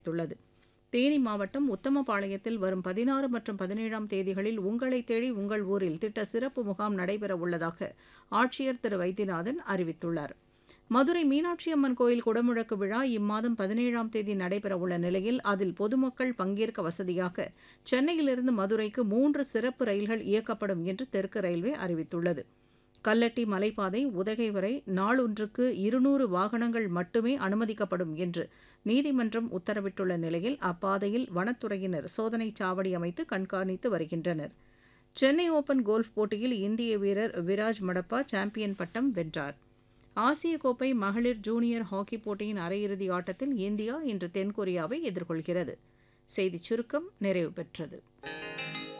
உள்ளது தேனி மாவட்டம் உத்தமபாளையத்தில் வரும் பதினாறு மற்றும் பதினேழாம் தேதிகளில் உங்களை தேடி உங்கள் ஊரில் திட்ட சிறப்பு முகாம் நடைபெற உள்ளதாக ஆட்சியர் திரு வைத்தியநாதன் அறிவித்துள்ளார் மதுரை மீனாட்சி அம்மன் கோயில் குடமுழக்கு விழா இம்மாதம் பதினேழாம் தேதி நடைபெறவுள்ள நிலையில் அதில் பொதுமக்கள் பங்கேற்க வசதியாக சென்னையிலிருந்து மதுரைக்கு மூன்று சிறப்பு ரயில்கள் இயக்கப்படும் என்று தெற்கு ரயில்வே அறிவித்துள்ளது கல்லட்டி மலைப்பாதை உதகை வரை நாளொன்றுக்கு இருநூறு வாகனங்கள் மட்டுமே அனுமதிக்கப்படும் என்று நீதிமன்றம் உத்தரவிட்டுள்ள நிலையில் அப்பாதையில் வனத்துறையினர் சோதனைச் சாவடி அமைத்து கண்காணித்து வருகின்றனர் சென்னை ஓபன் கோல்ஃப் போட்டியில் இந்திய வீரர் விராஜ் மடப்பா சாம்பியன் பட்டம் வென்றார் ஆசிய கோப்பை மகளிர் ஜூனியர் ஹாக்கி போட்டியின் அரையிறுதி ஆட்டத்தில் இந்தியா இன்று தென்கொரியாவை எதிர்கொள்கிறது செய்திச் சுருக்கம் நிறைவு பெற்றது